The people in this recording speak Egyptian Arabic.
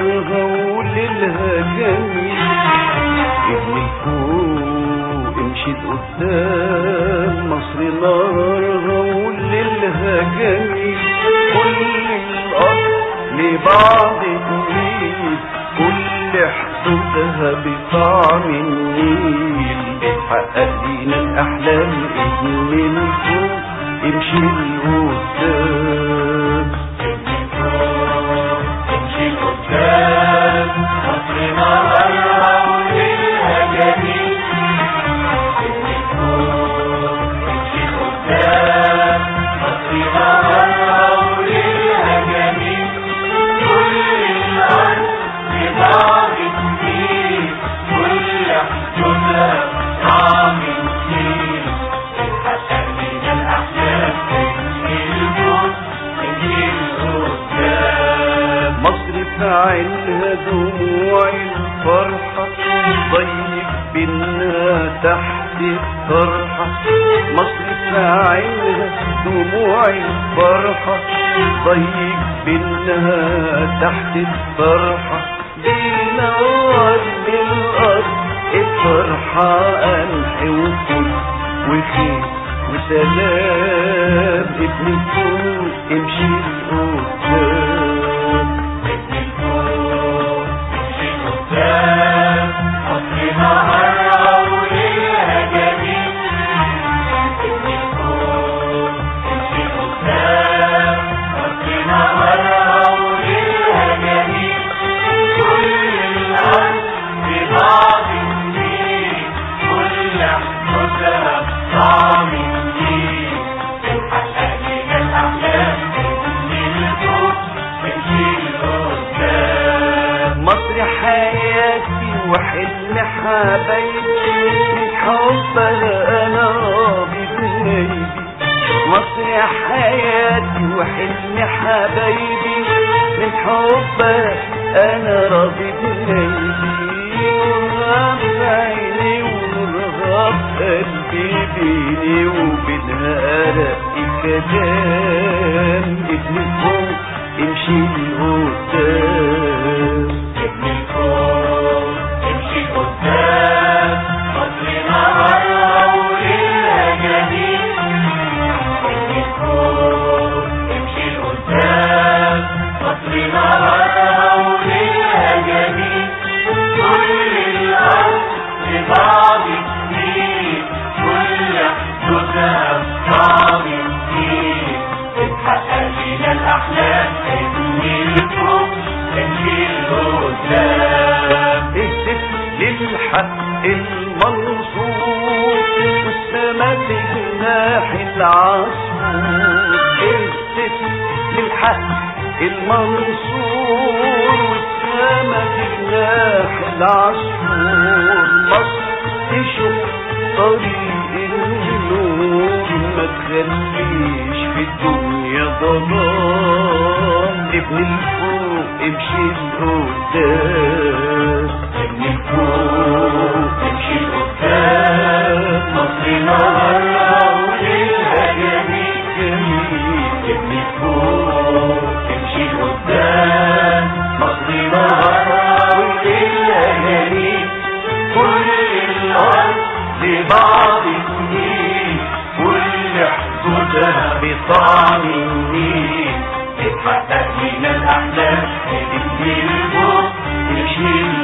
نهارها وليلها جميل ابن الفوق امشي قدام مصر نهارها وليلها جميل كل الأرض لبعض تميل كل حدودها بطعم النيل بتحقق لينا الأحلام ابن الفوق امشي لقدام امشي قدام مصر نهارها وليلها جميل امشي قدام مصر نهارها وليلها جميل كل الأرض ببعض النيل كل حدودها طعم النيل بتحقق لينا الأحلام امشي لفوق امشي لقدام مصر في عينها دموع الفرحة ضيق بينا تحت الطرحة مصر في عينها دموع الفرحة ضيق بينا تحت الطرحة بينور للأرض الفرحة قمح وفل وخير وسلام ابن الفوق امشي لقدام امشي قدام مصر نهارها وليلها جميل امشي قدام مصر نهارها وليلها جميل كل الأرض ببعض النيل كل حدودها طعم النيل بتحقق لنا الأحلام امشي لفوق امشي لقدام مصر حياتي وحلم حبايبي من حبها انا راضي بنيبي مصر حياتي وحلم حبايبي من حبها انا راضي بنيبي ونغاب عيني ونغاب قلبي بيني وبينها ارق كلام ابن فوق امشي لقدام ابن الكون امشي قدام مصر نهارها وليلها جميل ابن الكون امشي قدام مصر نهارها وليلها جميل كل الأرض لبعض السنين كل حدودها طعم الدين تتحقق لنا الأحلام ابن الكون امشي لقدام اهتف للحق المنصور والسما بجناح العصفور اهتف للحق المنصور والسما بجناح العصفور مصر تشوف طريق النور ما تخليش في الدنيا ظلام ابن الفوق امشي لقدام ابن الفوق امشي قدام مصر نهارها وليلها جميل جميل ابن الفوق امشي قدام مصر نهارها وليلها جميل كل الأرض لبعض النيل كل حدودها بطعم النيل تتحقق لنا الأحلام ابن الفوق امشي